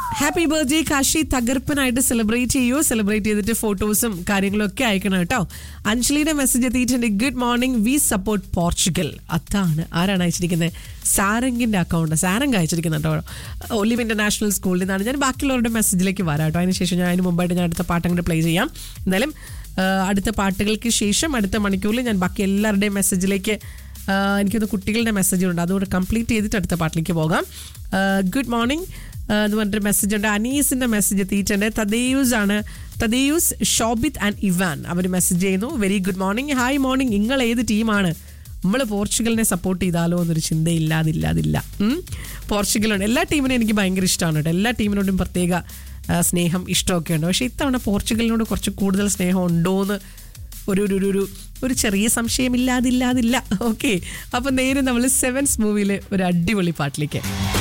Happy birthday Kashi തകർപ്പനായിട്ട് celebrate ചെയ്യൂ celebrate ചെയ്തിട്ട് ഫോട്ടോസും കാര്യങ്ങളും ഒക്കെ അയക്കണം കേട്ടോ അഞ്ജലിയുടെ മെസ്സേജ് എത്തിയിട്ടുണ്ട് good morning we support Portugal അതാണ് ആരാണ് അയച്ചിരിക്കുന്നത് സാരംഗിന്റെ അക്കൗണ്ട് സാരംഗ് അയച്ചിരിക്കുന്നത് കേട്ടോ ഒലിവ് ഇന്റർനാഷണൽ സ്കൂളിൽ നിന്നാണ് ഞാൻ ബാക്കിയുള്ളവരുടെ മെസ്സേജിലേക്ക് വരാം കേട്ടോ അതിനുശേഷം ഞാൻ അതിന് മുമ്പായിട്ട് ഞാൻ അടുത്ത പാട്ട് അങ്ങോട്ട് പ്ലേ ചെയ്യാം എന്തായാലും ആ, അടുത്ത പാട്ടുകൾക്ക് ശേഷം അടുത്ത മണിക്കൂറിൽ ഞാൻ ബാക്കി എല്ലാവരുടെയും മെസ്സേജിലേക്ക് ആ, എനിക്കൊന്ന് കുട്ടികളുടെ മെസ്സേജ് ഉണ്ട് അതുകൊണ്ട് കംപ്ലീറ്റ് ചെയ്തിട്ട് അടുത്ത പാട്ടിലേക്ക് പോകാം ഗുഡ് മോർണിംഗ് എന്ന് പറഞ്ഞിട്ട് മെസ്സേജ് ഉണ്ട് അനീസിന്റെ മെസ്സേജ് എത്തിയിട്ടുണ്ട് തദേയൂസ് ആണ് തദേയൂസ് ഷോബിത് ആൻഡ് ഇവാൻ അവർ മെസ്സേജ് ചെയ്യുന്നു very good morning hi morning നിങ്ങൾ ഏത് ടീമാണ് നമ്മൾ പോർച്ചുഗലിനെ സപ്പോർട്ട് ചെയ്താലോ എന്നൊരു ചിന്തയില്ലാതില്ലാതില്ല ഉം. പോർച്ചുഗലുണ്ട് എല്ലാ ടീമിനും എനിക്ക് ഭയങ്കര ഇഷ്ടമാണ് കേട്ടോ എല്ലാ ടീമിനോടും പ്രത്യേക ആ, സ്നേഹം ഇഷ്ടമൊക്കെ ഉണ്ട് പക്ഷേ ഇത്തവണ പോർച്ചുഗലിനോട് കുറച്ച് കൂടുതൽ സ്നേഹം ഉണ്ടോ എന്ന് ഒരു ഒരു ഒരു ഒരു ഒരു ചെറിയ സംശയമില്ലാതില്ലാതില്ല ഓക്കെ അപ്പം നേരെ നമ്മൾ സെവൻസ് മൂവിയിലെ ഒരു അടിപൊളി പാട്ടിലേക്ക്